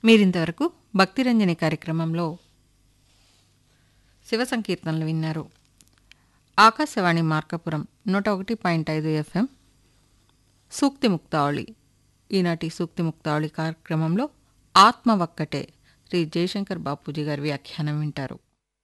మీరింతవరకు భక్తిరంజని కార్యక్రమంలో శివ సంకీర్తనలు విన్నారు ఆకాశవాణి మార్కపురం నూట ఒకటి పాయింట్ ఐదు ఎఫ్ఎం సూక్తి ముక్తావళి ఈనాటి సూక్తి ముక్తావళి కార్యక్రమంలో ఆత్మ ఒక్కటే శ్రీ జయశంకర్ బాపూజీ గారి వ్యాఖ్యానం వింటారు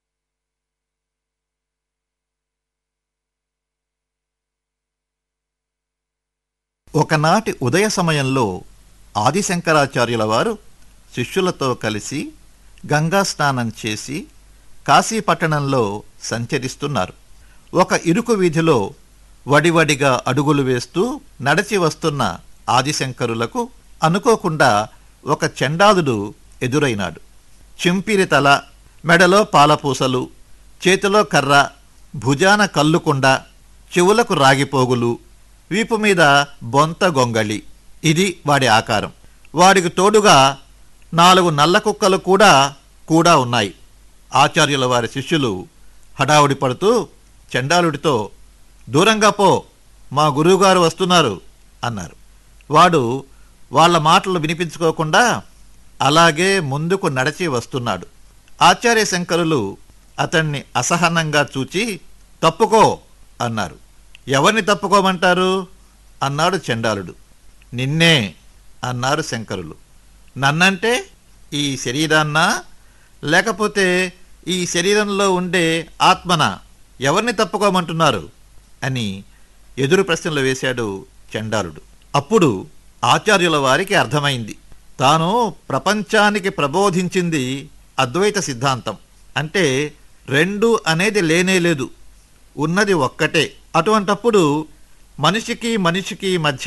ఒకనాటి ఉదయ సమయంలో ఆదిశంకరాచార్యుల వారు శిష్యులతో కలిసి గంగా స్నానం చేసి కాశీపట్టణంలో సంచరిస్తున్నారు ఒక ఇరుకు వీధిలో వడివడిగా అడుగులు వేస్తూ నడచి వస్తున్న ఆదిశంకరులకు అనుకోకుండా ఒక చండాలుడు ఎదురైనాడు చింపిరి తల మెడలో పాలపూసలు చేతిలో కర్ర భుజాన కల్లుకుండ చెవులకు రాగిపోగులు వీపు మీద బొంత గొంగళి ఇది వాడి ఆకారం వాడికి తోడుగా నాలుగు నల్ల కుక్కలు కూడా కూడా ఉన్నాయి ఆచార్యుల వారి శిష్యులు హడావుడి పడుతూ చండాలుడితో దూరంగా పో మా గురువుగారు వస్తున్నారు అన్నారు వాడు వాళ్ళ మాటలు వినిపించుకోకుండా అలాగే ముందుకు నడిచి వస్తున్నాడు ఆచార్య శంకరులు అతన్ని అసహనంగా చూచి తప్పుకో అన్నారు ఎవరిని తప్పుకోమంటారు అన్నాడు చండాలుడు నిన్నే అన్నారు శంకరులు నన్నంటే ఈ శరీరాన్నా లేకపోతే ఈ శరీరంలో ఉండే ఆత్మన ఎవరిని తప్పుకోమంటున్నారు అని ఎదురు ప్రశ్నలు వేశాడు చండాలుడు అప్పుడు ఆచార్యుల వారికి అర్థమైంది తాను ప్రపంచానికి ప్రబోధించింది అద్వైత సిద్ధాంతం అంటే రెండు అనేది లేనే లేదు ఉన్నది ఒక్కటే అటువంటప్పుడు మనిషికి మనిషికి మధ్య